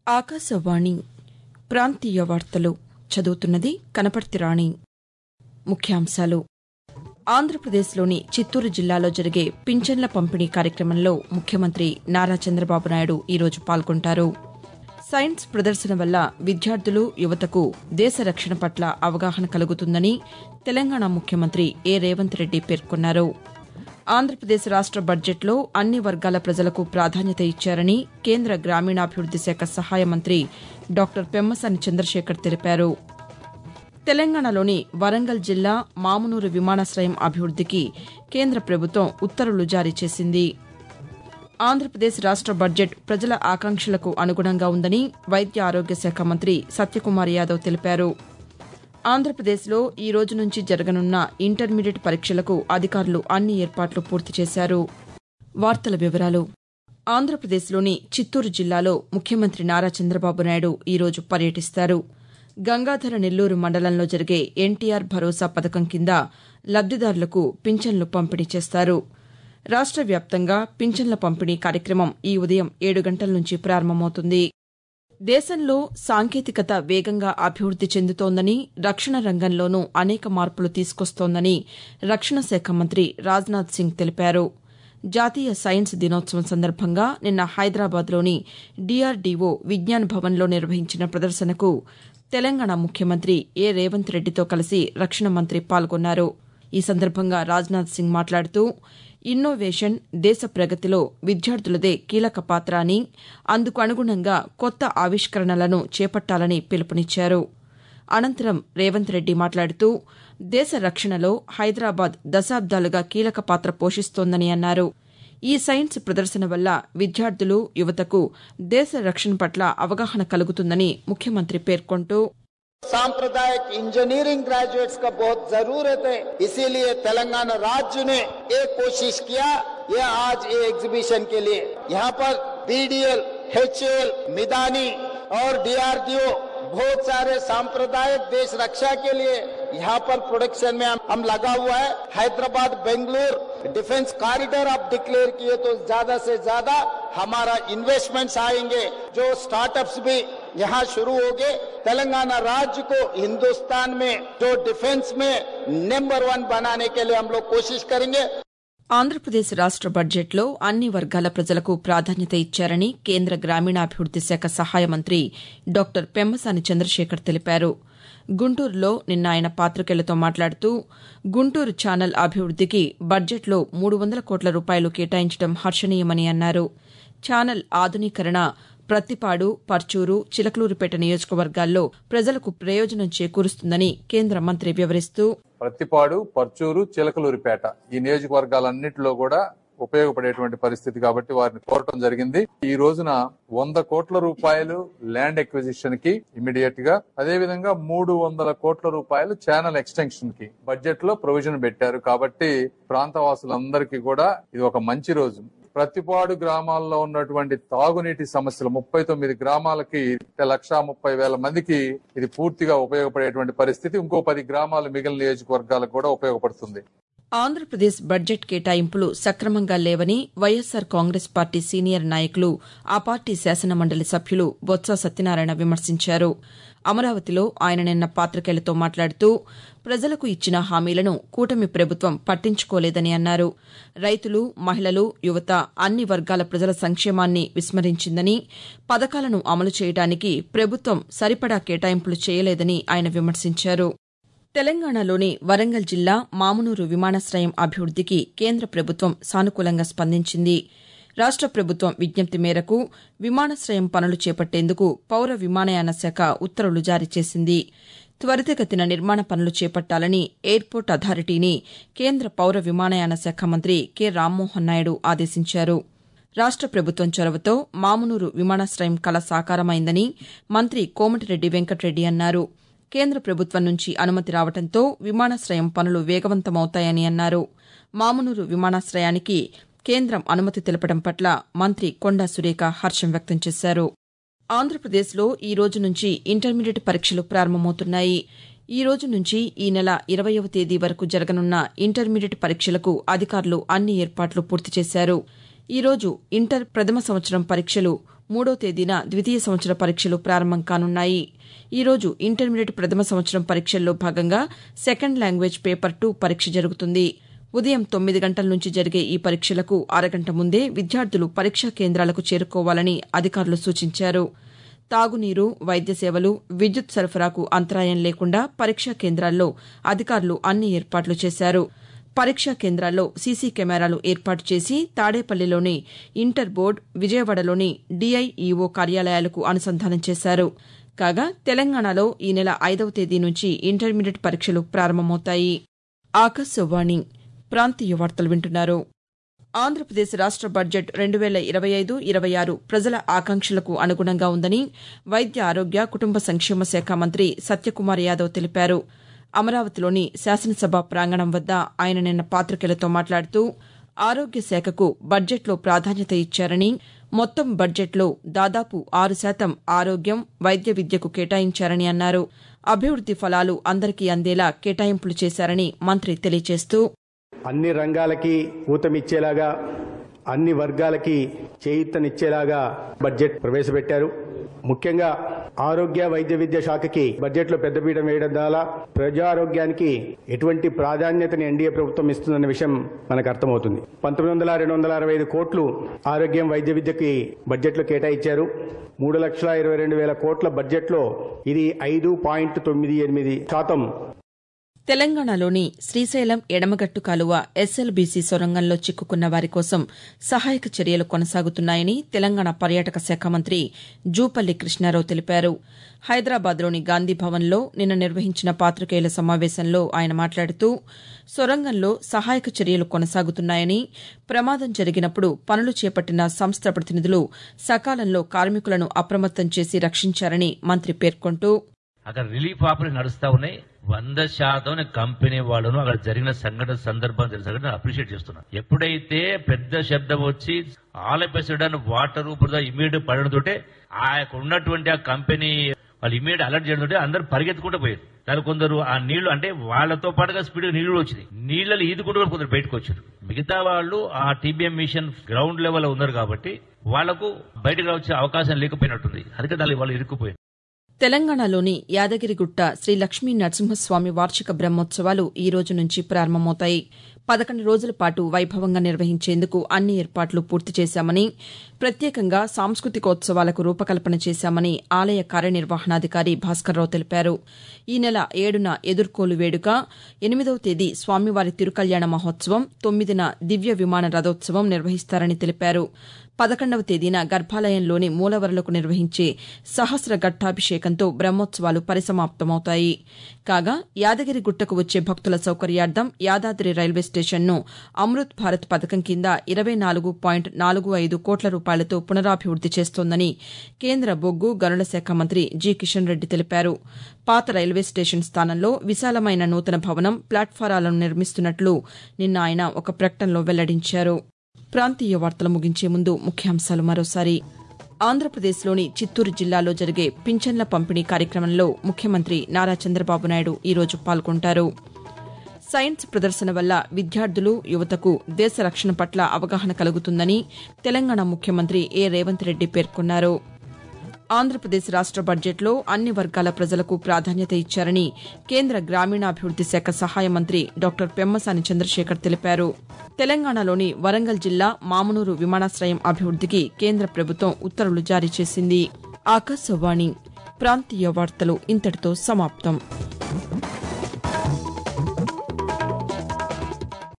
ఆకాశవాణి ప్రాంతీయ వార్తలు చదువుతున్నది కనపర్తి రాణి ముఖ్యాంశాలు ఆంధ్రప్రదేశ్లోని చిత్తూరు జిల్లాలో జరిగే పింఛన్ల పంపిణీ కార్యక్రమంలో ముఖ్యమంత్రి నారా చంద్రబాబు నాయుడు ఈరోజు పాల్గొంటారు సైన్స్ ప్రదర్శన వల్ల విద్యార్థులు యువతకు దేశ రక్షణ పట్ల అవగాహన కలుగుతుందని తెలంగాణ ముఖ్యమంత్రి ఏ రేవంత్ రెడ్డి పేర్కొన్నారు ఆంధ్రప్రదేశ్ రాష్ట బడ్జెట్లో అన్ని వర్గాల ప్రజలకు ప్రాధాన్యత ఇచ్చారని కేంద్ర గ్రామీణాభివృద్ది శాఖ సహాయ మంత్రి డాక్టర్ పెమ్మసాని చంద్రశేఖర్ తెలిపారు తెలంగాణలోని వరంగల్ జిల్లా మామునూరు విమానాశయం అభివృద్దికి కేంద్ర ప్రభుత్వం ఉత్తర్వులు జారీ చేసింది ఆంధ్రప్రదేశ్ రాష్ట బడ్జెట్ ప్రజల ఆకాంక్షలకు అనుగుణంగా ఉందని వైద్య ఆరోగ్య శాఖ మంత్రి సత్యకుమార్ యాదవ్ తెలిపారు ఆంధ్రప్రదేశ్లో ఈ రోజు నుంచి జరగనున్న ఇంటర్మీడియట్ పరీక్షలకు అధికారులు అన్ని ఏర్పాట్లు పూర్తి చేశారు వార్తల వివరాలు ఆంధ్రప్రదేశ్లోని చిత్తూరు జిల్లాలో ముఖ్యమంత్రి నారా చంద్రబాబు నాయుడు ఈరోజు పర్యటిస్తారు గంగాధర నెల్లూరు మండలంలో జరిగే ఎన్టీఆర్ భరోసా పథకం కింద లబ్దిదారులకు పింఛన్లు పంపిణీ చేస్తారు రాష్ట వ్యాప్తంగా పింఛన్ల పంపిణీ కార్యక్రమం ఈ ఉదయం ఏడు గంటల నుంచి ప్రారంభమవుతుంది దేశంలో సాంకేతికత వేగంగా అభివృద్ది చెందుతోందని రక్షణ రంగంలోనూ అనేక మార్పులు తీసుకొస్తోందని రక్షణ శాఖ మంత్రి రాజ్నాథ్ సింగ్ తెలిపారు జాతీయ సైన్స్ దినోత్సవం సందర్భంగా నిన్న హైదరాబాద్లోని డీఆర్డీఓ విజ్ఞాన్ భవన్లో నిర్వహించిన ప్రదర్శనకు తెలంగాణ ముఖ్యమంత్రి ఏ రేవంత్ రెడ్డితో కలిసి రక్షణ మంత్రి పాల్గొన్నారు ఈ సందర్భంగా రాజ్నాథ్ సింగ్ మాట్లాడుతూ ఇన్నోవేషన్ దేశ ప్రగతిలో విద్యార్థులదే కీలక పాత్ర అని అందుకు అనుగుణంగా కొత్త ఆవిష్కరణలను చేపట్టాలని పిలుపునిచ్చారు అనంతరం రేవంత్ రెడ్డి మాట్లాడుతూ దేశ రక్షణలో హైదరాబాద్ దశాబ్దాలుగా కీలక పాత్ర పోషిస్తోందని అన్నారు ఈ సైన్స్ ప్రదర్శన వల్ల విద్యార్థులు యువతకు దేశ రక్షణ పట్ల అవగాహన కలుగుతుందని ముఖ్యమంత్రి పేర్కొంటూ सांप्रदायिक इंजीनियरिंग ग्रेजुएट्स का बहुत जरूरत है इसीलिए तेलंगाना राज्य ने एक कोशिश किया ये आज ये एग्जीबिशन के लिए यहाँ पर बीडीएल एचएल मिदानी और डीआरडीओ बहुत सारे सांप्रदायिक देश रक्षा के लिए यहाँ पर प्रोडक्शन में हम, हम लगा हुआ है हैदराबाद बेंगलुरु डिफेंस कॉरिडोर आप डिक्लेयर किए तो ज्यादा से ज्यादा हमारा इन्वेस्टमेंट्स आएंगे जो स्टार्टअप्स भी यहाँ शुरू हो गए तेलंगाना राज्य को हिंदुस्तान में जो डिफेंस में नंबर वन बनाने के लिए हम लोग कोशिश करेंगे ఆంధ్రప్రదేశ్ రాష్ట బడ్జెట్లో అన్ని వర్గాల ప్రజలకు ప్రాధాన్యత ఇచ్చారని కేంద్ర గ్రామీణాభివృద్ది శాఖ సహాయ మంత్రి డాక్టర్ పెమ్మసాని చంద్రశేఖర్ తెలిపారు గుంటూరులో నిన్న ఆయన పాతికేయులతో మాట్లాడుతూ గుంటూరు ఛానల్ అభివృద్దికి బడ్జెట్లో మూడు వందల కోట్ల రూపాయలు కేటాయించడం హర్షణీయమని అన్నారు ఛానల్ ఆధునీకరణ ప్రత్తిపాడు పర్చూరు చిలకలూరుపేట నియోజకవర్గాల్లో ప్రజలకు ప్రయోజనం చేకూరుస్తుందని కేంద్ర మంత్రి వివరిస్తూ ప్రత్తిపాడు పర్చూరు చిలకలూరిపేట ఈ నియోజకవర్గాలన్నింటిలో కూడా ఉపయోగపడేటువంటి పరిస్థితి కాబట్టి వారిని కోరటం జరిగింది ఈ రోజున వంద కోట్ల రూపాయలు ల్యాండ్ ఎక్విజిషన్ కి ఇమీడియట్ గా అదే విధంగా మూడు వందల కోట్ల రూపాయలు ఛానల్ ఎక్స్టెన్షన్ కి బడ్జెట్ లో ప్రొవిజన్ పెట్టారు కాబట్టి ప్రాంతవాసులందరికీ కూడా ఇది ఒక మంచి రోజు ప్రతిపాడు గ్రామాల్లో ఉన్నటువంటి తాగునీటి సమస్యలు ముప్పై తొమ్మిది గ్రామాలకి లక్ష ముప్పై వేల మందికి ఇది పూర్తిగా ఉపయోగపడేటువంటి పరిస్థితి ఇంకో పది గ్రామాలు మిగిలిన నియోజకవర్గాలకు కూడా ఉపయోగపడుతుంది ఆంధ్రప్రదేశ్ బడ్జెట్ కేటాయింపులు సక్రమంగా లేవని వైఎస్సార్ కాంగ్రెస్ పార్టీ సీనియర్ నాయకులు ఆ పార్టీ శాసనమండలి సభ్యులు బొత్స సత్యనారాయణ విమర్శించారు అమరావతిలో ఆయన నిన్న పాతికేయులతో మాట్లాడుతూ ప్రజలకు ఇచ్చిన హామీలను కూటమి ప్రభుత్వం పట్టించుకోలేదని అన్నారు రైతులు మహిళలు యువత అన్ని వర్గాల ప్రజల సంక్షేమాన్ని విస్మరించిందని పథకాలను అమలు చేయడానికి ప్రభుత్వం సరిపడా కేటాయింపులు చేయలేదని ఆయన విమర్శించారు తెలంగాణలోని వరంగల్ జిల్లా మామునూరు విమానాశయం అభివృద్దికి కేంద్ర ప్రభుత్వం సానుకూలంగా స్పందించింది రాష్ట ప్రభుత్వం విజ్ఞప్తి మేరకు విమానాశయం పనులు చేపట్టేందుకు పౌర విమానయాన శాఖ ఉత్తర్వులు జారీ చేసింది త్వరితగతిన నిర్మాణ పనులు చేపట్టాలని ఎయిర్పోర్ట్ అథారిటీని కేంద్ర పౌర విమానయాన శాఖ మంత్రి కె రామ్మోహన్ నాయుడు ఆదేశించారు రాష్ట ప్రభుత్వం చొరవతో మామునూరు విమానాశయం కల సాకారమైందని మంత్రి కోమటిరెడ్డి వెంకటరెడ్డి అన్నారు కేంద్ర ప్రభుత్వం నుంచి అనుమతి రావడంతో విమానాశయం పనులు వేగవంతమవుతాయని అన్నారు మామునూరు విమానాశయానికి కేంద్రం అనుమతి తెలపడం పట్ల మంత్రి కొండా సురేఖ హర్షం వ్యక్తం చేశారు ఆంధ్రప్రదేశ్లో ఈ రోజు నుంచి ఇంటర్మీడియట్ పరీక్షలు ప్రారంభమవుతున్నాయి ఈ రోజు నుంచి ఈ నెల ఇరవయవ తేదీ వరకు జరగనున్న ఇంటర్మీడియట్ పరీక్షలకు అధికారులు అన్ని ఏర్పాట్లు పూర్తి చేశారు ఈ రోజు ఇంటర్ ప్రథమ సంవత్సరం పరీక్షలు మూడో తేదీన ద్వితీయ సంవత్సర పరీక్షలు ప్రారంభం కానున్నాయి ఈ రోజు ఇంటర్మీడియట్ ప్రథమ సంవత్సరం పరీక్షల్లో భాగంగా సెకండ్ లాంగ్వేజ్ పేపర్ టూ పరీక్ష జరుగుతుంది ఉదయం తొమ్మిది గంటల నుంచి జరిగే ఈ పరీక్షలకు అరగంట ముందే విద్యార్థులు పరీక్షా కేంద్రాలకు చేరుకోవాలని అధికారులు సూచించారు తాగునీరు వైద్య సేవలు విద్యుత్ సరఫరాకు అంతరాయం లేకుండా పరీక్షా కేంద్రాల్లో అధికారులు అన్ని ఏర్పాట్లు చేశారు పరీక్షా కేంద్రాల్లో సీసీ కెమెరాలు ఏర్పాటు చేసి తాడేపల్లిలోని ఇంటర్ బోర్డు విజయవాడలోని డీఐఈఓ కార్యాలయాలకు అనుసంధానం చేశారు కాగా తెలంగాణలో ఈ నెల ఐదవ తేదీ నుంచి ఇంటర్మీడియట్ పరీక్షలు ప్రారంభమవుతాయి ఆకాశవాణి ప్రాంతీయ వార్తలు వింటున్నారు ఆంధ్రప్రదేశ్ రాష్ట బడ్జెట్ రెండు వేల ఇరవై ఐదు ఇరవై ఆరు ప్రజల ఆకాంక్షలకు అనుగుణంగా ఉందని వైద్య ఆరోగ్య కుటుంబ సంక్షేమ శాఖ మంత్రి సత్యకుమార్ యాదవ్ తెలిపారు అమరావతిలోని శాసనసభ ప్రాంగణం వద్ద ఆయన నిన్న పాతికేయులతో మాట్లాడుతూ ఆరోగ్య శాఖకు బడ్జెట్లో ప్రాధాన్యత ఇచ్చారని మొత్తం బడ్జెట్లో దాదాపు ఆరు శాతం ఆరోగ్యం వైద్య విద్యకు కేటాయించారని అన్నారు అభివృద్ది ఫలాలు అందరికీ అందేలా కేటాయింపులు చేశారని మంత్రి తెలియజేస్తూ అన్ని రంగాలకి ఊతమిచ్చేలాగా అన్ని వర్గాలకి చేయూతనిచ్చేలాగా బడ్జెట్ ప్రవేశపెట్టారు ముఖ్యంగా ఆరోగ్య వైద్య విద్య శాఖకి బడ్జెట్ లో పెద్దపీట వేయడం ద్వారా ప్రజారోగ్యానికి ఎటువంటి ప్రాధాన్యతని ఎన్డీఏ ప్రభుత్వం ఇస్తుందన్న విషయం మనకు అర్థమవుతుంది పంతొమ్మిది వందల రెండు వందల అరవై ఐదు కోట్లు ఆరోగ్యం వైద్య విద్యకి బడ్జెట్ లో కేటాయించారు మూడు లక్షల ఇరవై రెండు వేల కోట్ల బడ్జెట్ లో ఇది ఐదు పాయింట్ తొమ్మిది ఎనిమిది శాతం తెలంగాణలోని శ్రీశైలం ఎడమగట్టు కాలువ ఎస్ఎల్బీసీ సొరంగంలో చిక్కుకున్న వారి కోసం సహాయక చర్యలు కొనసాగుతున్నాయని తెలంగాణ పర్యాటక శాఖ మంత్రి జూపల్లి కృష్ణారావు తెలిపారు హైదరాబాద్లోని గాంధీ భవన్లో నిన్న నిర్వహించిన పాతికేయుల సమావేశంలో ఆయన మాట్లాడుతూ సొరంగంలో సహాయక చర్యలు కొనసాగుతున్నాయని ప్రమాదం జరిగినప్పుడు పనులు చేపట్టిన సంస్థ ప్రతినిధులు సకాలంలో కార్మికులను అప్రమత్తం చేసి రక్షించారని మంత్రి పేర్కొంటూ అక్కడ రిలీఫ్ ఆపరేషన్ నడుస్తా ఉన్నాయి వంద శాతం కంపెనీ వాళ్ళను అక్కడ జరిగిన సంఘటన సందర్భం జరిగిన సంఘటన అప్రిషియేట్ చేస్తున్నా ఎప్పుడైతే పెద్ద శబ్దం వచ్చి ఆలపెసడానికి వాటర్ బురద ఇమీడియట్ పడడంతోటే ఆ యొక్క ఉన్నటువంటి ఆ కంపెనీ వాళ్ళు ఇమీడియట్ అలర్ట్ చేయడంతో అందరూ పరిగెత్తుకుంటూ పోయారు దాని కొందరు ఆ నీళ్లు అంటే వాళ్ళతో పాటుగా స్పీడ్ నీళ్లు వచ్చింది నీళ్ళలో ఈదుకుంటూ కూడా కొందరు బయటకు వచ్చారు మిగతా వాళ్ళు ఆ టీబీఎం మిషన్ గ్రౌండ్ లెవెల్ ఉన్నారు కాబట్టి వాళ్లకు బయటకు వచ్చే అవకాశం లేకపోయినట్టుంది అందుకే దాని వాళ్ళు ఇరుక్కుపోయారు తెలంగాణలోని యాదగిరిగుట్ట శ్రీ లక్ష్మీ నరసింహస్వామి వార్షిక బ్రహ్మోత్సవాలు ఈ రోజు నుంచి ప్రారంభమవుతాయి పదకొండు రోజుల పాటు వైభవంగా నిర్వహించేందుకు అన్ని ఏర్పాట్లు పూర్తి చేశామని ప్రత్యేకంగా సాంస్కృతికోత్సవాలకు రూపకల్పన చేశామని ఆలయ కార్యనిర్వహణాధికారి భాస్కర్రావు తెలిపారు ఈ నెల ఏడున ఎదుర్కోలు వేడుక ఎనిమిదవ తేదీ స్వామివారి తిరుకల్యాణ మహోత్సవం తొమ్మిదిన దివ్య విమాన రథోత్సవం నిర్వహిస్తారని తెలిపారు పదకొండవ తేదీన గర్భాలయంలోని మూలవరులకు నిర్వహించే సహస్ర ఘట్టాభిషేకంతో బ్రహ్మోత్సవాలు పరిసమాప్తమవుతాయి కాగా యాదగిరి గుట్టకు వచ్చే భక్తుల సౌకర్యార్థం యాదాద్రి రైల్వే స్టేషన్ను అమృత్ భారత్ పథకం కింద ఇరవై నాలుగు పాయింట్ నాలుగు ఐదు కోట్ల రూపాయలతో పునరాభివృద్ది చేస్తోందని కేంద్ర బొగ్గు గనుల శాఖ మంత్రి జి కిషన్ రెడ్డి తెలిపారు పాత రైల్వే స్టేషన్ స్థానంలో విశాలమైన నూతన భవనం ప్లాట్ఫారాలను నిర్మిస్తున్నట్లు నిన్న ఆయన ఒక ప్రకటనలో వెల్లడించారు ప్రాంతీయ వార్తలు ముగించే ముందు ముఖ్యాంశాలు మరోసారి ఆంధ్రప్రదేశ్లోని చిత్తూరు జిల్లాలో జరిగే పింఛన్ల పంపిణీ కార్యక్రమంలో ముఖ్యమంత్రి నారా చంద్రబాబు నాయుడు ఈరోజు పాల్గొంటారు సైన్స్ ప్రదర్శన వల్ల విద్యార్థులు యువతకు దేశ రక్షణ పట్ల అవగాహన కలుగుతుందని తెలంగాణ ముఖ్యమంత్రి ఏ రేవంత్ రెడ్డి పేర్కొన్నారు ఆంధ్రప్రదేశ్ రాష్ట బడ్జెట్లో అన్ని వర్గాల ప్రజలకు ప్రాధాన్యత ఇచ్చారని కేంద్ర గ్రామీణాభివృద్ది శాఖ సహాయ మంత్రి డాక్టర్ పెమ్మసాని చంద్రశేఖర్ తెలిపారు తెలంగాణలోని వరంగల్ జిల్లా మామునూరు విమానాశ్రయం అభివృద్దికి కేంద్ర ప్రభుత్వం ఉత్తర్వులు జారీ చేసింది ఆకాశవాణి ప్రాంతీయ వార్తలు ఇంతటితో సమాప్తం